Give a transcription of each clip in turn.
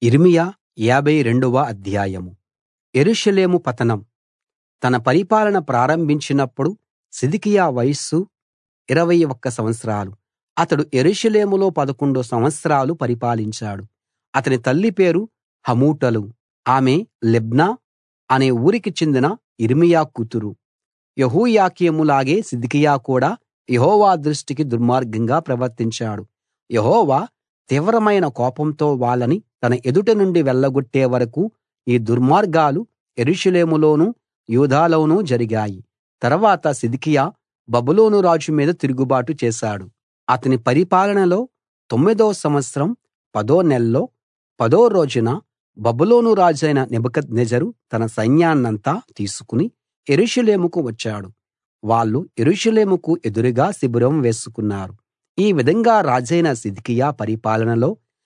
యిర్మీయా యాభై రెండవ అధ్యాయం యెరూషలేము పతనం తన పరిపాలన ప్రారంభించినప్పుడు సిద్కియా వయస్సు 21 సంవత్సరాలు అతడు యెరూషలేములో 11 సంవత్సరాలు పరిపాలించాడు అతని తల్లి పేరు హమూటలు ఆమె లిబ్నా అనే ఊరికి చెందిన యిర్మీయా కూతురు యెహోయాకీములాగే సిద్కియా కూడా యెహోవా దృష్టికి దుర్మార్గంగా ప్రవర్తించాడు యెహోవా తీవ్రమైన కోపంతో వాళ్ళని తన ఎదుట నుండి వెళ్ళగొట్టే వరకూ ఈ దుర్మార్గాలు యెరూషలేములోనూ యూదాలోనూ జరిగాయి తర్వాత సిద్కియా బబులోను రాజు మీద తిరుగుబాటు చేశాడు అతని పరిపాలనలో తొమ్మిదో సంవత్సరం పదో నెల్లో పదో రోజున బబులోను రాజైన నెబుకద్నెజరు తన సైన్యాన్నంతా తీసుకుని యెరూషలేముకు వచ్చాడు వాళ్ళు యెరూషలేముకు ఎదురుగా శిబిరం వేసుకున్నారు ఈ విధంగా రాజైన సిద్కియా పరిపాలనలో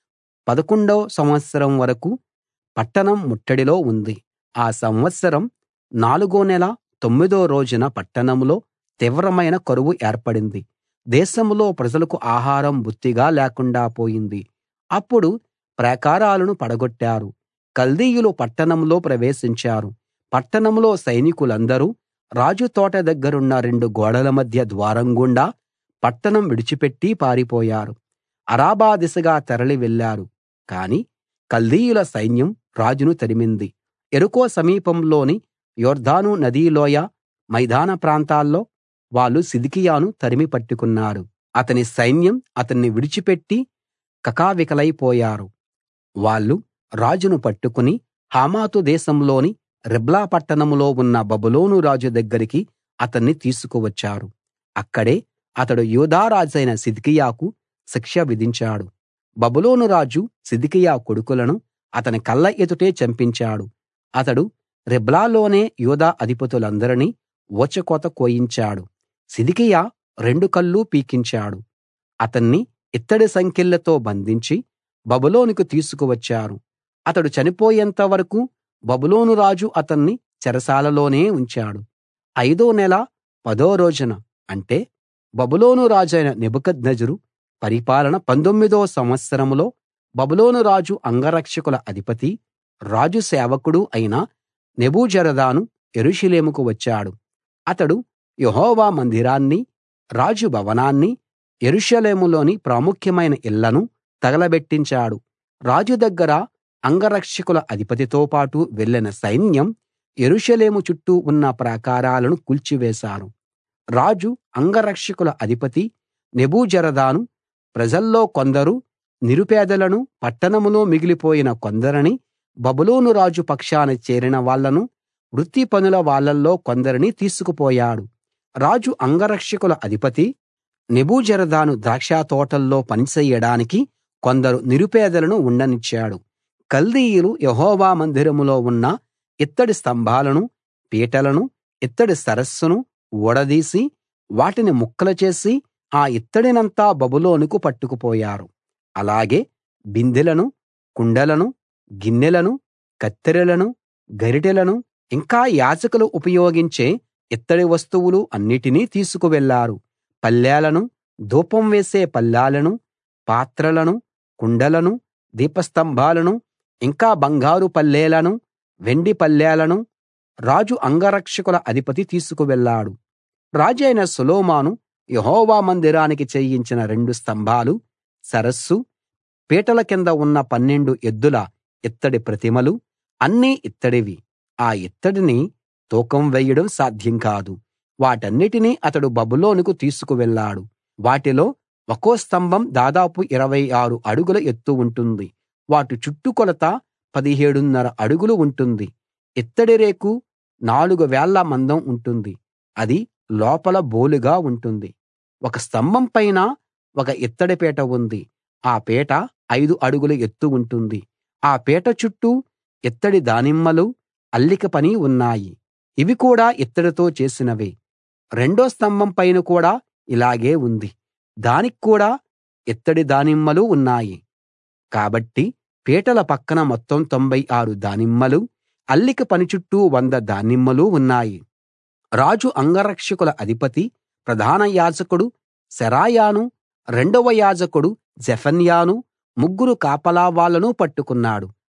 పదకొండో సంవత్సరం వరకూ పట్టణం ముట్టడిలో ఉంది ఆ సంవత్సరం నాలుగో నెల తొమ్మిదో రోజున పట్టణంలో తీవ్రమైన కరువు ఏర్పడింది దేశంలో ప్రజలకు ఆహారం బొత్తిగా లేకుండా పోయింది అప్పుడు ప్రాకారాలను పడగొట్టారు కల్దీయులు పట్టణంలో ప్రవేశించారు పట్టణంలో సైనికులందరూ రాజు తోట దగ్గరున్న రెండు గోడల మధ్య ద్వారం గుండా పట్టణం విడిచిపెట్టి పారిపోయారు అరాబా దిశగా తరలి వెళ్లారు కాని కల్దీయుల సైన్యం రాజును తరిమింది యెరికో సమీపంలోని యొర్దాను నదీ లోయ మైదాన ప్రాంతాల్లో వాళ్ళు సిద్కియాను తరిమి పట్టుకున్నారు అతని సైన్యం అతన్ని విడిచిపెట్టి కకావికలైపోయారు వాళ్ళు రాజును పట్టుకుని హమాతు దేశంలోని రిబ్లా పట్టణంలో ఉన్న బబులోను రాజు దగ్గరికి అతన్ని తీసుకువచ్చారు అక్కడే అతడు యూదా రాజైన సిద్కియాకు శిక్ష విధించాడు బబులోను రాజు సిద్కియా కొడుకులను అతని కళ్ళ ఎదుటే చంపించాడు అతడు రిబ్లాలోనే యూదా అధిపతులందరినీ ఊచకోత కోయించాడు సిద్కియా రెండు కళ్ళు పీకించాడు అతన్ని ఇత్తడి సంకెళ్లతో బంధించి బబులోనుకు తీసుకువచ్చారు అతడు చనిపోయేంత వరకూ బబులోను రాజు అతన్ని చెరసాలలోనే ఉంచాడు ఐదో నెల పదో రోజున అంటే బబులోను రాజైన నెబుకద్నెజరు పరిపాలన పందొమ్మిదో సంవత్సరంలో బబులోను రాజు అంగరక్షకుల అధిపతి రాజు సేవకుడు అయిన నెబూజరదాను యెరూషలేముకు వచ్చాడు అతడు యెహోవా మందిరాన్ని రాజు భవనాన్ని యెరూషలేములోని ప్రాముఖ్యమైన ఇళ్ళను తగలబెట్టించాడు రాజు దగ్గర అంగరక్షకుల అధిపతితో పాటు వెళ్ళిన సైన్యం యెరూషలేము చుట్టూ ఉన్న ప్రాకారాలను కూల్చివేశారు రాజు అంగరక్షకుల అధిపతి నెబూజరదాను ప్రజల్లో కొందరు నిరుపేదలను పట్టణంలో మిగిలిపోయిన కొందరిని బబులోను రాజు పక్షాన చేరిన వాళ్ళను వృత్తి పనుల వాళ్ళల్లో కొందరిని తీసుకుపోయాడు రాజు అంగరక్షకుల అధిపతి నెబూజరదాను ద్రాక్షతోటల్లో పనిచెయ్యడానికి కొందరు నిరుపేదలను ఉండనిచ్చాడు కల్దీయులు యెహోవా మందిరంలో ఉన్న ఇత్తడి స్తంభాలను పీటలను ఇత్తడి సరస్సును ఊడదీసి వాటిని ముక్కలు చేసి ఆ ఇత్తడినంతా బబులోనుకు పట్టుకుపోయారు అలాగే బిందెలను కుండలను గిన్నెలను కత్తెరలను గరిటెలను ఇంకా యాజకులు ఉపయోగించే ఇత్తడి వస్తువులు అన్నిటినీ తీసుకువెళ్లారు పళ్ళేలను ధూపం వేసే పళ్ళాలను పాత్రలను కుండలను దీపస్తంభాలను ఇంకా బంగారు పళ్ళేలను వెండి పళ్ళేలను రాజు అంగరక్షకుల అధిపతి తీసుకువెళ్ళాడు రాజైన సొలొమోను యెహోవా మందిరానికి చేయించిన రెండు స్తంభాలు సరస్సు పీటల కింద ఉన్న పన్నెండు ఎద్దుల ఇత్తడి ప్రతిమలు అన్నీ ఇత్తడివి ఆ ఇత్తడిని తూకం వేయడం సాధ్యం కాదు వాటన్నిటినీ అతడు బబులోనుకు తీసుకువెళ్ళాడు వాటిలో ఒక్కో స్తంభం దాదాపు 26 అడుగుల ఎత్తు ఉంటుంది వాటి చుట్టుకొలత పదిహేడున్నర అడుగులు ఉంటుంది ఇత్తడి రేకు నాలుగు వేళ్ల మందం ఉంటుంది అది లోపల బోలుగా ఉంటుంది ఒక స్తంభం పైన ఒక ఇత్తడి పీట ఉంది ఆ పీట ఐదు అడుగుల ఎత్తు ఉంటుంది ఆ పీట చుట్టూ ఇత్తడి దానిమ్మలు అల్లిక పని ఉన్నాయి ఇవి కూడా ఇత్తడితో చేసినవే రెండో స్తంభం పైన కూడా ఇలాగే ఉంది దానికి కూడా ఇత్తడి దానిమ్మలు ఉన్నాయి కాబట్టి పీటల పక్కన మొత్తం 96 దానిమ్మలు అల్లిక పని చుట్టూ 100 దానిమ్మలు ఉన్నాయి రాజు అంగరక్షకుల అధిపతి ప్రధాన యాజకుడు శెరాయాను రెండవ యాజకుడు జెఫన్యాను ముగ్గురు కాపలా వాళ్ళను పట్టుకున్నాడు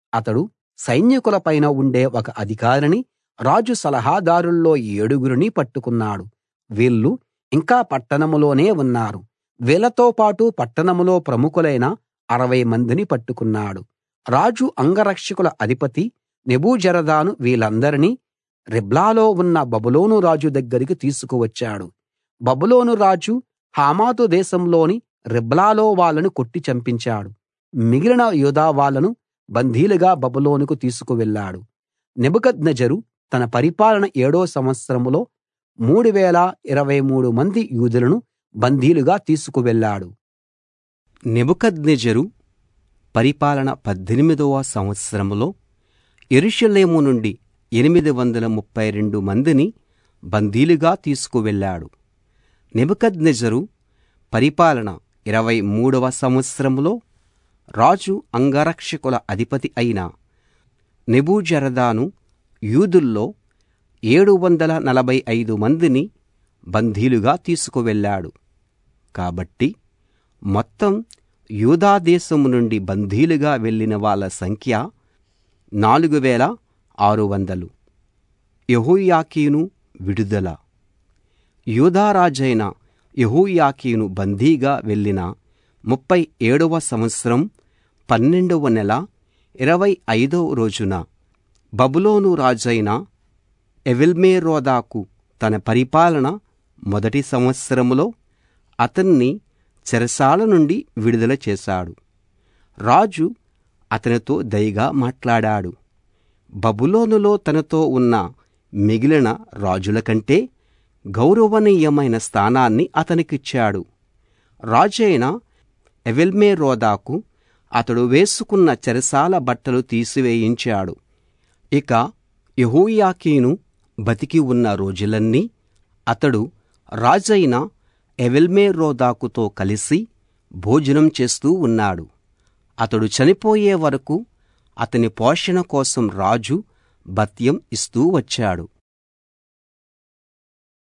అతడు సైనికుల పైన ఉండే ఒక అధికారిని రాజు సలహాదారుల్లో ఏడుగురిని పట్టుకున్నాడు వీళ్ళు ఇంకా పట్టణంలోనే ఉన్నారు వీళ్ళతో పాటు పట్టణంలో ప్రముఖులైన అరవై మందిని పట్టుకున్నాడు రాజు అంగరక్షకుల అధిపతి నెబూజరదాను వీళ్ళందరినీ రిబ్లాలో ఉన్న బబులోను రాజు దగ్గరికి తీసుకువచ్చాడు బబులోను రాజు హమాతు దేశంలోని రిబ్లాలో వాళ్ళను కొట్టి చంపించాడు మిగిలిన యూదా వాళ్ళను బందీలుగా బబులోనుకు తీసుకువెళ్ళాడు నెబుకద్నెజరు తన పరిపాలన ఏడో సంవత్సరంలో మూడు వేల ఇరవై మూడు మంది యూదులను బందీలుగా తీసుకువెళ్ళాడు నెబుకద్నెజరు పరిపాలన పద్దెనిమిదవ సంవత్సరంలో యెరూషలేము నుండి ఎనిమిది వందల ముప్పై రెండు మందిని బందీలుగా తీసుకువెళ్ళాడు నెబుకద్నెజరు పరిపాలన ఇరవై మూడవ సంవత్సరంలో రాజు అంగరక్షకుల అధిపతి అయిన నెబూజరదాను యూదుల్లో ఏడు వందల నలభై ఐదు మందిని బందీలుగా తీసుకువెళ్ళాడు కాబట్టి మొత్తం యూదా దేశం నుండి బందీలుగా వెళ్ళిన వాళ్ళ సంఖ్య నాలుగు వేల ఆరు వందలు యెహోయాకీను విడుదల యూదా రాజైన యెహోయాకీను బందీగా వెళ్ళిన ముప్పై ఏడవ సంవత్సరం పన్నెండవ నెల ఇరవై ఐదవ రోజున బబులోను రాజైన ఎవెల్మేరోదాకు తన పరిపాలన మొదటి సంవత్సరంలో అతన్ని చెరసాల నుండి విడుదల చేశాడు రాజు అతనితో దయగా మాట్లాడాడు బబులోనులో తనతో ఉన్న మిగిలిన రాజుల కంటే గౌరవనీయమైన స్థానాన్ని అతనికిచ్చాడు రాజైన ఎవెల్మేరోదాకు అతడు వేసుకున్న చెరసాల బట్టలు తీసివేయించాడు ఇక యెహోయాకీను బతికి ఉన్న రోజులన్నీ అతడు రాజైన ఎవెల్మేరోదాకుతో కలిసి భోజనం చేస్తూ ఉన్నాడు అతడు చనిపోయే వరకు అతని పోషణ కోసం రాజు భత్యం ఇస్తూ వచ్చాడు